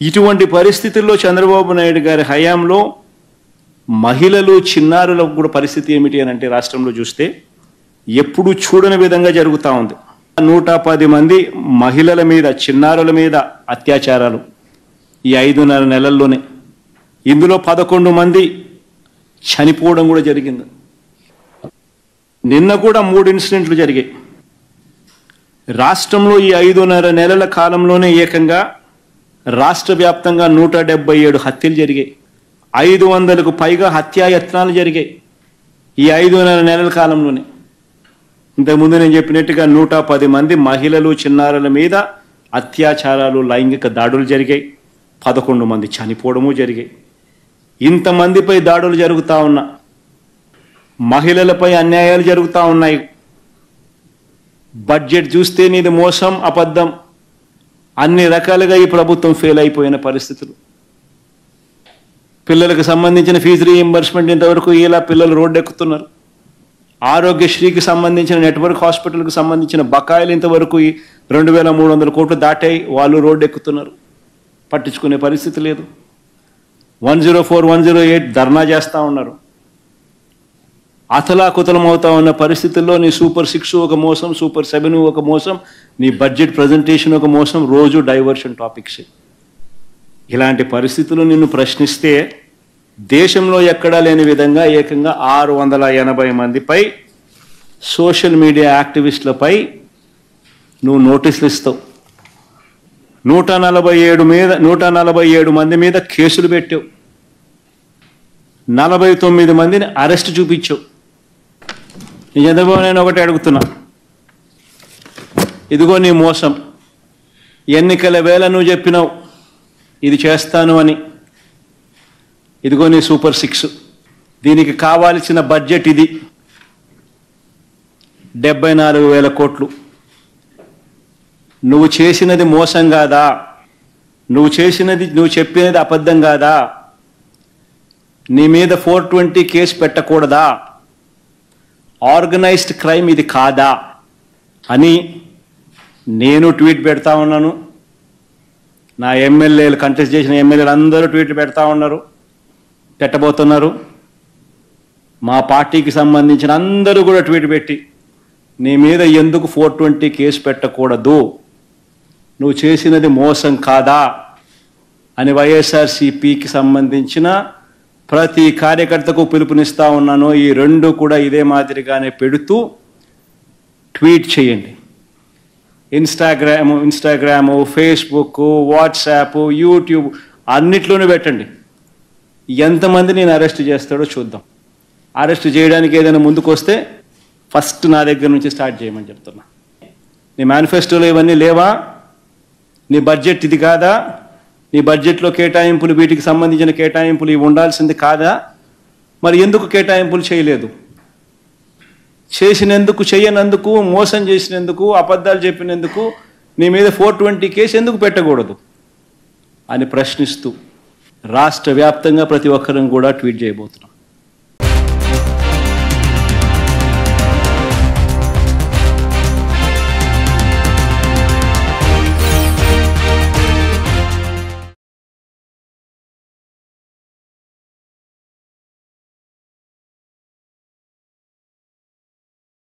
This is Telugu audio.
ఇటువంటి పరిస్థితుల్లో చంద్రబాబు నాయుడు గారి హయాంలో మహిళలు చిన్నారులకు కూడా పరిస్థితి ఏమిటి అని అంటే రాష్ట్రంలో చూస్తే ఎప్పుడు చూడని విధంగా జరుగుతూ ఉంది నూట పది మంది మహిళల మీద చిన్నారుల మీద అత్యాచారాలు ఈ ఐదున్నర నెలల్లోనే ఇందులో పదకొండు మంది చనిపోవడం కూడా జరిగింది నిన్న కూడా మూడు ఇన్సిడెంట్లు జరిగాయి రాష్ట్రంలో ఈ ఐదున్నర నెలల కాలంలోనే ఏకంగా రాష్ట్ర వ్యాప్తంగా నూట డెబ్బై ఏడు హత్యలు జరిగాయి ఐదు వందలకు పైగా హత్యాయత్నాలు జరిగాయి ఈ ఐదున్నర నెలల కాలంలోనే ఇంతకుముందు నేను చెప్పినట్టుగా నూట పది మంది మహిళలు చిన్నారుల మీద అత్యాచారాలు లైంగిక దాడులు జరిగాయి పదకొండు మంది చనిపోవడము జరిగాయి ఇంతమందిపై దాడులు జరుగుతూ ఉన్నా మహిళలపై అన్యాయాలు జరుగుతూ ఉన్నాయి బడ్జెట్ చూస్తే నీది మోసం అబద్ధం అన్ని రకాలుగా ఈ ప్రభుత్వం ఫెయిల్ అయిపోయిన పరిస్థితులు పిల్లలకు సంబంధించిన ఫీజు రీఎంబర్స్మెంట్ ఇంతవరకు ఇలా పిల్లలు రోడ్డు ఎక్కుతున్నారు ఆరోగ్యశ్రీకి సంబంధించిన నెట్వర్క్ హాస్పిటల్కి సంబంధించిన బకాయిలు ఇంతవరకు ఈ రెండు వేల మూడు వందల కోట్లు దాటాయి వాళ్ళు రోడ్డు ఎక్కుతున్నారు పట్టించుకునే పరిస్థితి లేదు one zero four one zero eight ధర్నా చేస్తూ ఉన్నారు అతలాకుతలం అవుతా ఉన్న పరిస్థితుల్లో నీ సూపర్ సిక్స్ ఒక మోసం సూపర్ సెవెన్ ఒక మోసం నీ బడ్జెట్ ప్రజెంటేషన్ ఒక మోసం రోజు డైవర్షన్ టాపిక్స్ ఇలాంటి పరిస్థితులు నిన్ను ప్రశ్నిస్తే దేశంలో ఎక్కడా లేని విధంగా ఏకంగా ఆరు వందల ఎనభై మందిపై సోషల్ మీడియా యాక్టివిస్టులపై నువ్వు నోటీసులు ఇస్తావు నూట నలభై ఏడు మీద నూట నలభై ఏడు మంది మీద కేసులు పెట్టావు నలభై తొమ్మిది మందిని అరెస్ట్ చూపించావు నీ చంద్రబాబు నేను ఒకటి అడుగుతున్నా ఇదిగో నీ మోసం ఎన్నికల వేళ నువ్వు చెప్పినావు ఇది చేస్తాను అని ఇదిగో నీ సూపర్ సిక్స్ దీనికి కావాల్సిన బడ్జెట్ ఇది డెబ్బై నాలుగు వేల కోట్లు నువ్వు చేసినది మోసం కాదా నువ్వు చేసినది నువ్వు చెప్పినది అబద్ధం కాదా నీ మీద ఫోర్ ట్వంటీ కేసు పెట్టకూడదా ఆర్గనైజ్డ్ క్రైమ్ ఇది కాదా అని నేను ట్వీట్ పెడతా ఉన్నాను నా ఎమ్మెల్యేలు కంటెస్ట్ చేసిన ఎమ్మెల్యేలు అందరూ ట్వీట్లు పెడతా ఉన్నారు పెట్టబోతున్నారు మా పార్టీకి సంబంధించిన అందరూ కూడా ట్వీట్ పెట్టి నీ మీద ఎందుకు ఫోర్ ట్వంటీ కేసు పెట్టకూడదు నువ్వు చేసినది మోసం కాదా అని వైఎస్ఆర్సిపికి సంబంధించిన ప్రతి కార్యకర్తకు పిలుపునిస్తా ఉన్నాను ఈ రెండు కూడా ఇదే మాదిరిగానే పెడుతూ ట్వీట్ చేయండి Instagram Instagram Facebook WhatsApp YouTube అన్నిట్లోనూ పెట్టండి ఎంతమంది నేను అరెస్ట్ చేస్తాడో చూద్దాం అరెస్ట్ చేయడానికి ఏదైనా ముందుకు వస్తే ఫస్ట్ నా దగ్గర నుంచి స్టార్ట్ చేయమని చెప్తున్నా నీ మేనిఫెస్టోలో ఇవన్నీ లేవా నీ బడ్జెట్ ఇది కాదా నీ బడ్జెట్లో కేటాయింపులు వీటికి సంబంధించిన కేటాయింపులు ఇవి ఉండాల్సింది కాదా మరి ఎందుకు కేటాయింపులు చేయలేదు చేసినందుకు చేయనందుకు మోసం చేసినందుకు అబద్ధాలు చెప్పినందుకు నీ మీద ఫోర్ ట్వంటీ కేసు ఎందుకు పెట్టకూడదు అని ప్రశ్నిస్తూ రాష్ట్ర వ్యాప్తంగా ప్రతి ఒక్కరం కూడా ట్వీట్ చేయబోతున్నాం